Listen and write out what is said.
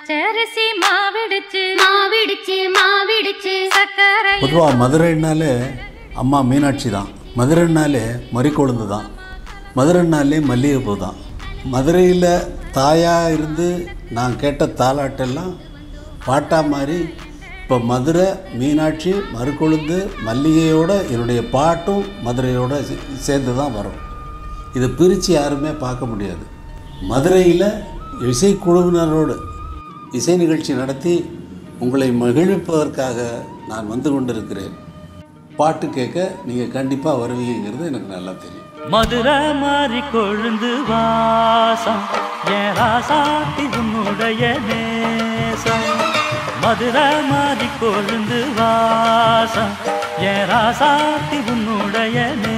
பச்சரிசி மாவிடுச்சு மாவிடுச்சு மாவிடுச்சு சக்கரை பொதுவாக மதுரைன்னாலே அம்மா மீனாட்சி தான் மதுரைன்னாலே மறிக்கொழுந்து தான் மதுரைன்னாலே மல்லிகைப்பூ தான் மதுரையில் தாயாக இருந்து நான் கேட்ட தாலாட்டெல்லாம் பாட்டா மாதிரி இப்போ மதுரை மீனாட்சி மறுக்கொழுந்து மல்லிகையோட என்னுடைய பாட்டும் மதுரையோட சே- சேர்ந்து தான் வரும் இதை பிரித்து யாருமே பார்க்க முடியாது மதுரையில் இசைக்குழுவினரோடு இசை நிகழ்ச்சி நடத்தி உங்களை மகிழ்விப்பதற்காக நான் வந்து கொண்டிருக்கிறேன் பாட்டு கேட்க நீங்கள் கண்டிப்பாக வருவீங்கிறது எனக்கு நல்லா தெரியும் மதுரை மாறி கொழுந்து வாசம் ஏன் ராசாத்தி உன்னுடைய நேசம் மதுரை மாறி கொழுந்து வாசம் ஏன் ராசாத்தி உன்னுடைய நேசம்